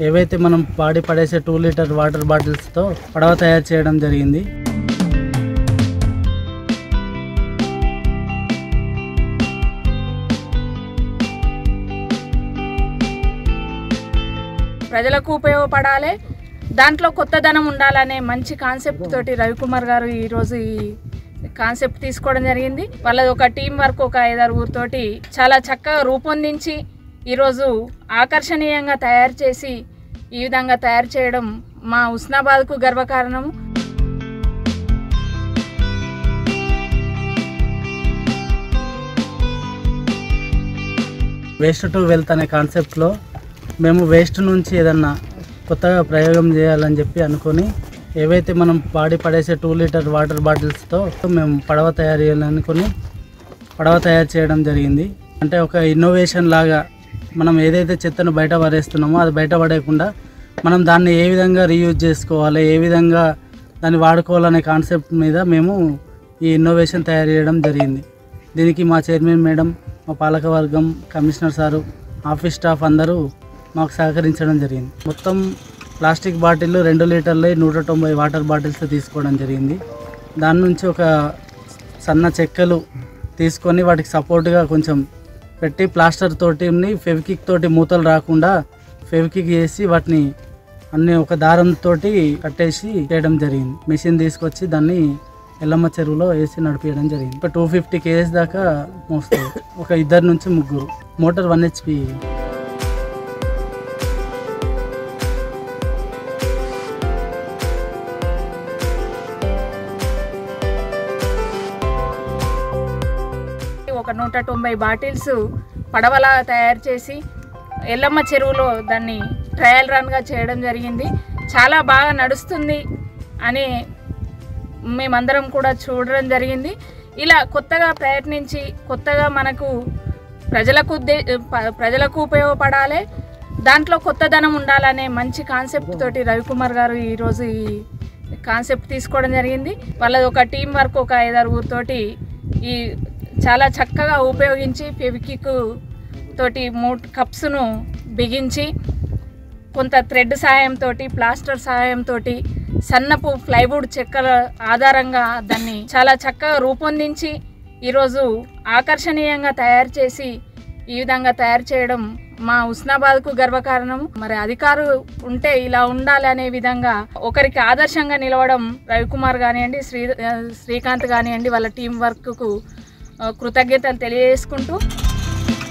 ఏవైతే మనం పాడి పడేసే టూ లీటర్ వాటర్ బాటిల్స్తో పడవ తయారు చేయడం జరిగింది ప్రజలకు ఉపయోగపడాలి దాంట్లో కొత్తదనం ఉండాలనే మంచి కాన్సెప్ట్ తోటి రవికుమార్ గారు ఈరోజు ఈ కాన్సెప్ట్ తీసుకోవడం జరిగింది వాళ్ళది ఒక టీం వర్క్ ఒక ఐదారు ఊరితోటి చాలా చక్కగా రూపొందించి ఈరోజు ఆకర్షణీయంగా తయారు చేసి ఈ విధంగా తయారు చేయడం మా ఉస్నాబాద్కు గర్వకారణము వేస్ట్ టు వెల్త్ అనే కాన్సెప్ట్లో మేము వేస్ట్ నుంచి ఏదన్నా కొత్తగా ప్రయోగం చేయాలని చెప్పి అనుకొని ఏవైతే మనం పాడి పడేసే టూ లీటర్ వాటర్ బాటిల్స్తో మేము పడవ తయారు చేయాలనుకొని పడవ తయారు చేయడం జరిగింది అంటే ఒక ఇన్నోవేషన్ లాగా మనం ఏదైతే చెత్తను బయట పడేస్తున్నామో అది బయట పడేయకుండా మనం దాన్ని ఏ విధంగా రీయూజ్ చేసుకోవాలి ఏ విధంగా దాన్ని వాడుకోవాలనే కాన్సెప్ట్ మీద మేము ఈ ఇన్నోవేషన్ తయారు చేయడం జరిగింది దీనికి మా చైర్మన్ మేడం మా పాలకవర్గం కమిషనర్ సారు ఆఫీస్ స్టాఫ్ అందరూ మాకు సహకరించడం జరిగింది మొత్తం ప్లాస్టిక్ బాటిల్ రెండు లీటర్లు నూట తొంభై వాటర్ బాటిల్స్ తీసుకోవడం జరిగింది దాని నుంచి ఒక సన్న చెక్కలు తీసుకొని వాటికి సపోర్ట్గా కొంచెం పెట్టి ప్లాస్టర్ తోటి ఫెవికిక్ తోటి మూతలు రాకుండా ఫెవికిక్ చేసి వాటిని అన్ని ఒక దారంతో కట్టేసి చేయడం జరిగింది మెషిన్ తీసుకొచ్చి దాన్ని ఎల్లమ్మ చెరువులో వేసి నడిపించడం జరిగింది ఒక టూ ఫిఫ్టీ కేజీస్ దాకా మోస్తుంది ఒక ఇద్దరు నుంచి ముగ్గురు మోటార్ వన్ హెచ్పి ఒక నూట తొంభై బాటిల్స్ పడవలా తయారు చేసి ఎల్లమ్మ చెరువులో దాన్ని ట్రయల్ రన్గా చేయడం జరిగింది చాలా బాగా నడుస్తుంది అని మేమందరం కూడా చూడడం జరిగింది ఇలా కొత్తగా ప్రయత్నించి కొత్తగా మనకు ప్రజలకు ఉద్దే ప- ప్రజలకు ఉపయోగపడాలి దాంట్లో కొత్తదనం ఉండాలనే మంచి కాన్సెప్ట్ తోటి రవికుమార్ గారు ఈరోజు ఈ కాన్సెప్ట్ తీసుకోవడం జరిగింది వాళ్ళది ఒక టీం వర్క్ ఒక ఐదారు ఊరితోటి ఈ చాలా చక్కగా ఉపయోగించి ఫెవికిక్ తోటి మూడు కప్స్ను బిగించి కొంత థ్రెడ్ సహాయంతో ప్లాస్టర్ సహాయంతో సన్నపు ప్లైవుడ్ చెక్కల ఆధారంగా దాన్ని చాలా చక్కగా రూపొందించి ఈరోజు ఆకర్షణీయంగా తయారు చేసి ఈ విధంగా తయారు చేయడం మా ఉస్నాబాద్కు గర్వకారణం మరి అధికారు ఉంటే ఇలా ఉండాలి అనే విధంగా ఒకరికి ఆదర్శంగా నిలవడం రవికుమార్ కానివ్వండి శ్రీ శ్రీకాంత్ కానివ్వండి వాళ్ళ టీం వర్క్కు కృతజ్ఞతలు తెలియజేసుకుంటూ